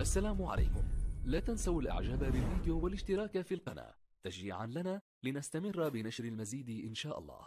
السلام عليكم لا تنسوا الاعجاب بالفيديو والاشتراك في القناة تشجيعا لنا لنستمر بنشر المزيد ان شاء الله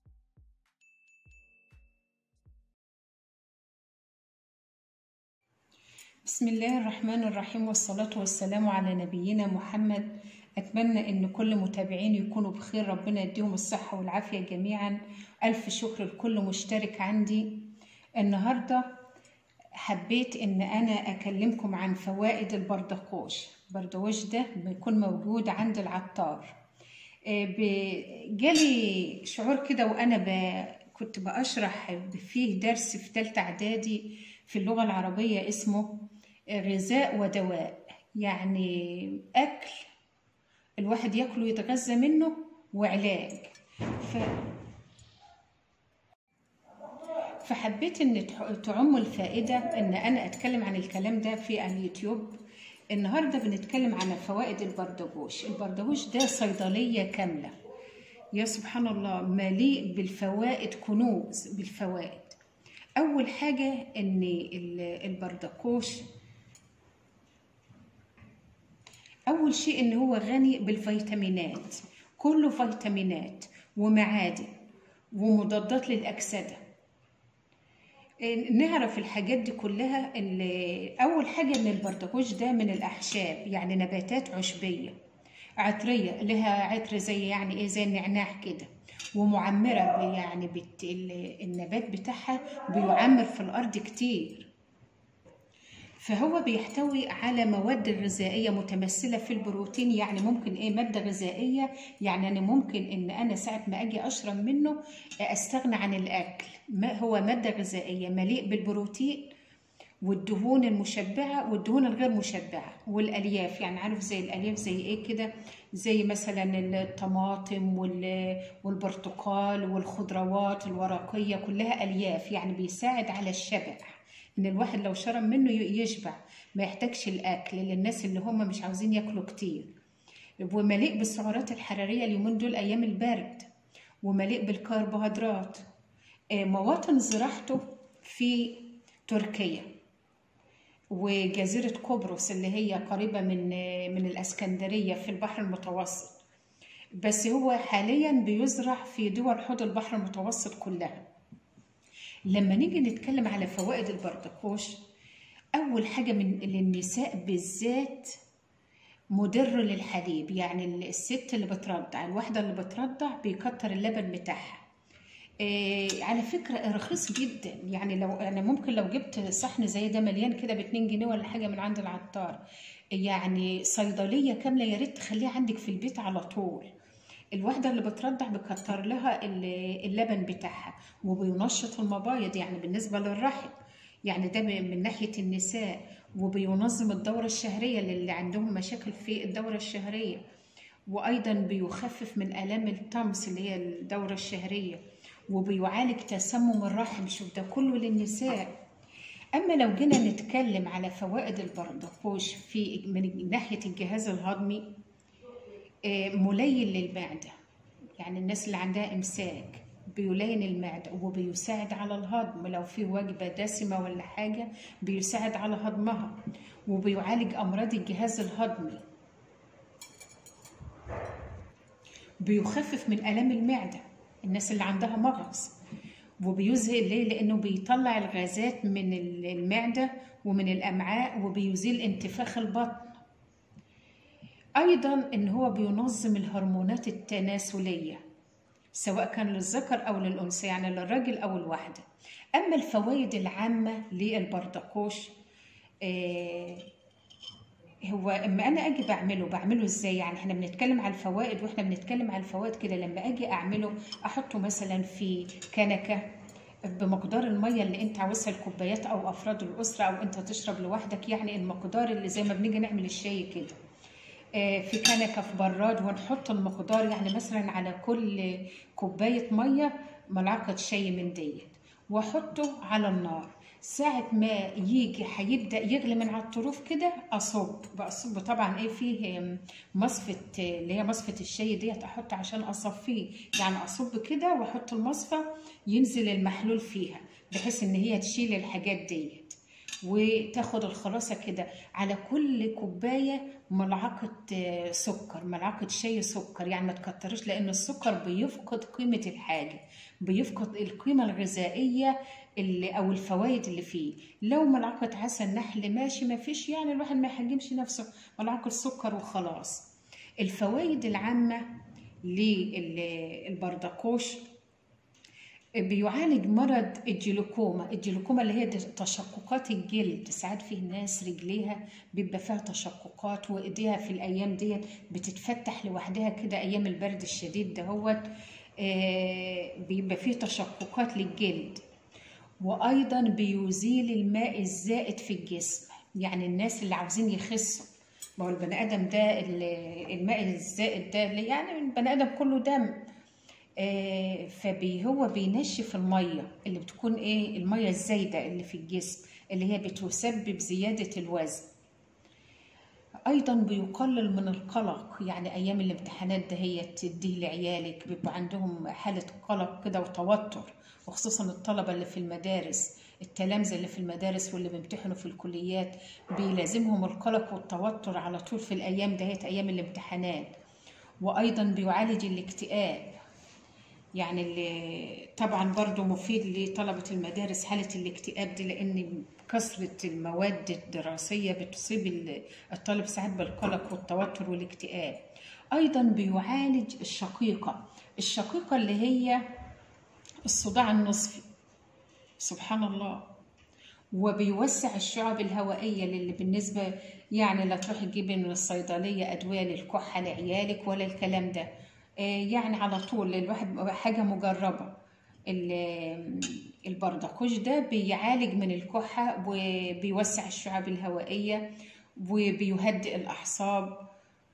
بسم الله الرحمن الرحيم والصلاة والسلام على نبينا محمد أتمنى إن كل متابعين يكونوا بخير ربنا يديهم الصحة والعافية جميعا ألف شكر لكل مشترك عندي النهاردة حبيت إن أنا أكلمكم عن فوائد البردقوش البردقوش ده بيكون موجود عند العطار آه، ب- جالي شعور كده وأنا ب... كنت بأشرح فيه درس في تالتة إعدادي في اللغة العربية اسمه غذاء ودواء يعني أكل الواحد ياكله يتغذى منه وعلاج ف... فحبيت ان تح- تعم الفائده ان انا اتكلم عن الكلام ده في اليوتيوب النهارده بنتكلم عن فوائد البردقوش البردقوش ده صيدليه كامله يا سبحان الله مليء بالفوائد كنوز بالفوائد اول حاجه ان ال- البردقوش أول شيء إن هو غني بالفيتامينات كله فيتامينات ومعادن ومضادات للأكسدة إيه، نعرف الحاجات دي كلها اللي أول حاجة إن البردقوش ده من الأعشاب يعني نباتات عشبية عطرية لها عطر زي يعني إيه زي النعناع كده ومعمرة يعني بت... ال- النبات بتاعها بيعمر في الأرض كتير فهو بيحتوي على مواد غذائية متمثلة في البروتين يعني ممكن ايه مادة غذائية يعني انا ممكن ان انا ساعة ما اجي اشرب منه استغنى عن الاكل ما هو مادة غذائية مليء بالبروتين والدهون المشبعة والدهون الغير مشبعة والألياف يعني عارف زي الألياف زي إيه كده زي مثلا الطماطم وال- والبرتقال والخضروات الورقية كلها ألياف يعني بيساعد على الشبع إن الواحد لو شرب منه ي- يشبع ما يحتاجش الأكل للناس اللي هم مش عاوزين ياكلوا كتير ومليء بالسعرات الحرارية اليومين دول أيام البرد ومليء بالكربوهيدرات آه، مواطن زراعته في تركيا وجزيرة قبرص اللي هي قريبة من من الإسكندرية في البحر المتوسط بس هو حاليا بيزرع في دول حوض البحر المتوسط كلها لما نيجي نتكلم على فوائد البردقوش أول حاجة من للنساء بالذات مضر للحليب يعني الست اللي بترضع الواحدة اللي بترضع بيكتر اللبن بتاعها إيه على فكرة رخيص جدا يعني لو أنا ممكن لو جبت صحن زي ده مليان كده باتنين جنيه ولا حاجة من عند العطار يعني صيدلية كاملة يا ريت تخليها عندك في البيت على طول الواحدة اللي بترضع بكتر لها ال- اللبن بتاعها وبينشط المبايض يعني بالنسبة للرحم يعني ده من ناحية النساء وبينظم الدورة الشهرية للي عندهم مشاكل في الدورة الشهرية وأيضا بيخفف من آلام الطمس اللي هي الدورة الشهرية وبيعالج تسمم الرحم شوف ده كله للنساء أما لو جينا نتكلم على فوائد البردقوش في من ناحية الجهاز الهضمي آه، ملين للمعدة يعني الناس اللي عندها إمساك بيلين المعدة وبيساعد على الهضم لو في وجبة دسمة ولا حاجة بيساعد على هضمها وبيعالج أمراض الجهاز الهضمي بيخفف من آلام المعدة الناس اللي عندها مغص وبيزهق ليه؟ لأنه بيطلع الغازات من المعدة ومن الأمعاء وبيزيل انتفاخ البطن أيضا إن هو بينظم الهرمونات التناسلية سواء كان للذكر أو للأنثى يعني للراجل أو الواحدة أما الفوائد العامة للبردقوش آه، هو اما انا اجي بعمله بعمله ازاي يعني احنا بنتكلم على الفوائد واحنا بنتكلم على الفوائد كده لما اجي اعمله احطه مثلا في كنكه بمقدار الميه اللي انت عاوزها الكوبايات او افراد الاسره او انت تشرب لوحدك يعني المقدار اللي زي ما بنيجي نعمل الشاي كده آه، في كنكه في براد ونحط المقدار يعني مثلا على كل كوبايه ميه ملعقه شاي من ديت واحطه على النار ساعة ما يجي هيبدأ يغلي من على الطروف كده أصب بصب طبعا إيه فيه مصفة اللي هي مصفة الشاي ديت أحط عشان أصفيه يعني أصب كده وأحط المصفى ينزل المحلول فيها بحيث إن هي تشيل الحاجات ديت وتاخد الخلاصة كده على كل كوباية ملعقة آه، سكر ملعقة شاي سكر يعني ما تكترش لأن السكر بيفقد قيمة الحاجة بيفقد القيمة الغذائية اللي أو الفوائد اللي فيه لو ملعقة عسل نحل ماشي ما فيش يعني الواحد ما يحجمش نفسه ملعقة سكر وخلاص الفوائد العامة للبردقوش بيعالج مرض الجلوكوما الجلوكوما اللي هي تشققات الجلد ساعات في ناس رجليها بيبقى فيها تشققات وايديها في الايام ديت بتتفتح لوحدها كده ايام البرد الشديد دهوت آه، بيبقى فيه تشققات للجلد وايضا بيزيل الماء الزائد في الجسم يعني الناس اللي عاوزين يخسوا ما هو البني ادم ده ال- الماء الزائد ده اللي يعني البني ادم كله دم آه، فبي هو بينشف الميه اللي بتكون ايه الميه الزايده اللي في الجسم اللي هي بتسبب زياده الوزن ايضا بيقلل من القلق يعني ايام الامتحانات ده هي تديه لعيالك بيبقى عندهم حاله قلق كده وتوتر وخصوصا الطلبه اللي في المدارس التلامذه اللي في المدارس واللي بيمتحنوا في الكليات بيلازمهم القلق والتوتر على طول في الايام دهيت ايام الامتحانات وايضا بيعالج الاكتئاب يعني اللي طبعا برضو مفيد لطلبة المدارس حالة الاكتئاب دي لأن كثرة المواد الدراسية بتصيب ال- الطالب ساعات بالقلق والتوتر والاكتئاب أيضا بيعالج الشقيقة الشقيقة اللي هي الصداع النصفي سبحان الله وبيوسع الشعب الهوائية اللي بالنسبة يعني لا تروحي تجيبي من الصيدلية أدوية للكحة لعيالك ولا الكلام ده آه، يعني على طول الواحد حاجة مجربة ال- البردقوش ده بيعالج من الكحة وبيوسع الشعب الهوائية وبيهدئ الأعصاب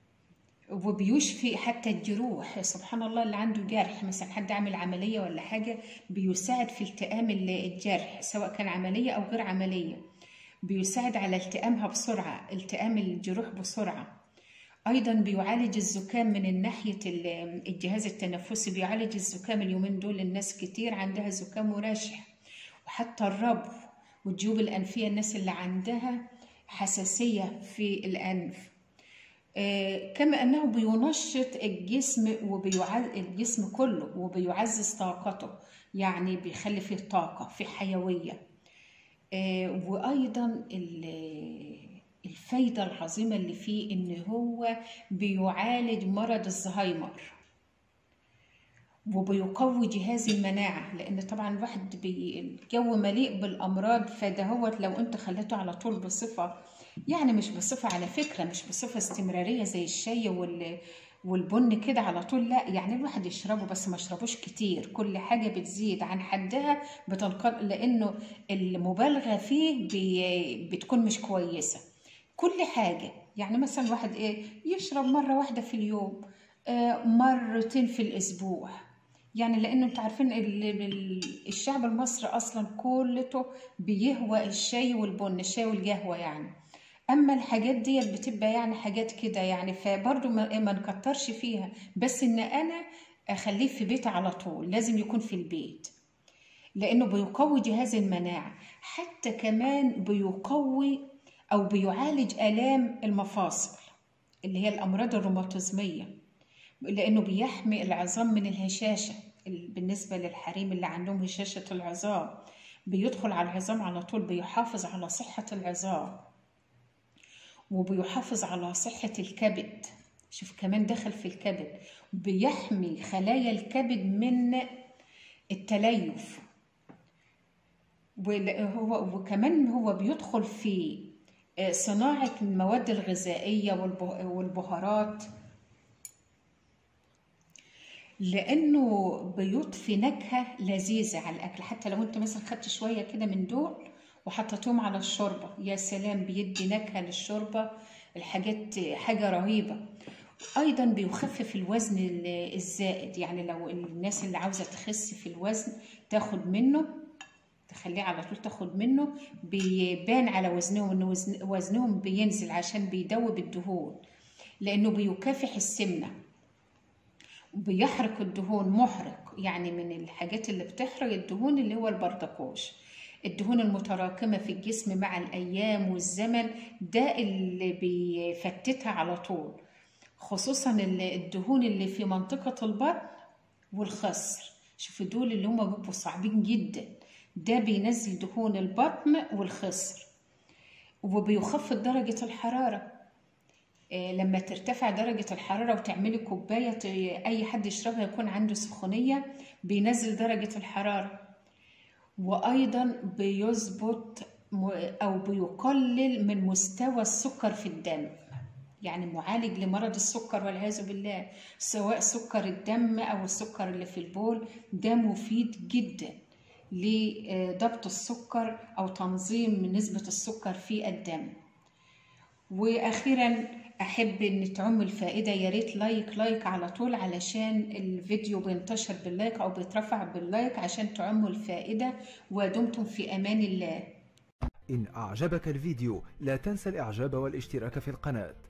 وبيشفي حتى الجروح سبحان الله اللي عنده جرح مثلا حد عامل عملية ولا حاجة بيساعد في التئام ال- الجرح سواء كان عملية أو غير عملية بيساعد على التئامها بسرعة التئام الجروح بسرعة أيضا بيعالج الزكام من ناحية ال- الجهاز التنفسي بيعالج الزكام اليومين دول الناس كتير عندها زكام ورشح وحتى الربو والجيوب الأنفية الناس اللي عندها حساسية في الأنف آه، كما أنه بينشط الجسم وبيعز الجسم كله وبيعزز طاقته يعني بيخلي فيه طاقة فيه حيوية آه، وأيضا ال- الفايدة العظيمة اللي فيه إن هو بيعالج مرض الزهايمر وبيقوي جهاز المناعة لأن طبعا الواحد بي... الجو مليء بالأمراض فدهوت لو أنت خليته على طول بصفة يعني مش بصفة على فكرة مش بصفة استمرارية زي الشاي وال... والبن كده على طول لا يعني الواحد يشربه بس ما يشربوش كتير كل حاجة بتزيد عن حدها بتنقل لأنه المبالغة فيه بي... بتكون مش كويسة كل حاجة يعني مثلا واحد إيه يشرب مرة واحدة في اليوم آه، مرتين في الأسبوع يعني لأنه أنتوا عارفين ال- ال- الشعب المصري أصلا كلته بيهوى الشاي والبن الشاي والقهوة يعني أما الحاجات ديت بتبقى يعني حاجات كده يعني فبرضه ما ما نكترش فيها بس إن أنا أخليه في بيتي على طول لازم يكون في البيت لأنه بيقوي جهاز المناعة حتى كمان بيقوي أو بيعالج آلام المفاصل اللي هي الأمراض الروماتيزمية لأنه بيحمي العظام من الهشاشة ال- بالنسبة للحريم اللي عندهم هشاشة العظام بيدخل على العظام على طول بيحافظ على صحة العظام وبيحافظ على صحة الكبد شوف كمان دخل في الكبد بيحمي خلايا الكبد من التليف وهو وكمان هو بيدخل في آه، صناعة المواد الغذائية والبه- والبهارات لأنه بيضفي نكهة لذيذة على الأكل حتى لو أنت مثلا خدت شوية كده من دول وحطيتهم على الشوربة يا سلام بيدي نكهة للشوربة الحاجات حاجة رهيبة أيضا بيخفف الوزن ال- الزائد يعني لو الناس اللي عاوزة تخس في الوزن تاخد منه تخليه على طول تاخد منه بيبان على وزنهم ان وزن وزنهم بينزل عشان بيدوب الدهون لانه بيكافح السمنه بيحرق الدهون محرق يعني من الحاجات اللي بتحرق الدهون اللي هو البردقوش الدهون المتراكمة في الجسم مع الأيام والزمن ده اللي بيفتتها على طول خصوصا الدهون اللي في منطقة البطن والخصر شوفوا دول اللي هم بيبقوا صعبين جدا ده بينزل دهون البطن والخصر وبيخفض درجة الحرارة آه، لما ترتفع درجة الحرارة وتعملي كوباية أي حد يشربها يكون عنده سخونية بينزل درجة الحرارة وأيضا بيظبط أو بيقلل من مستوى السكر في الدم يعني معالج لمرض السكر والعياذ بالله سواء سكر الدم أو السكر اللي في البول ده مفيد جدا لضبط السكر أو تنظيم نسبة السكر في الدم وأخيرا أحب إن تعم الفائدة يا ريت لايك لايك على طول علشان الفيديو بينتشر باللايك أو بيترفع باللايك عشان تعم الفائدة ودمتم في أمان الله إن أعجبك الفيديو لا تنسى الإعجاب والاشتراك في القناة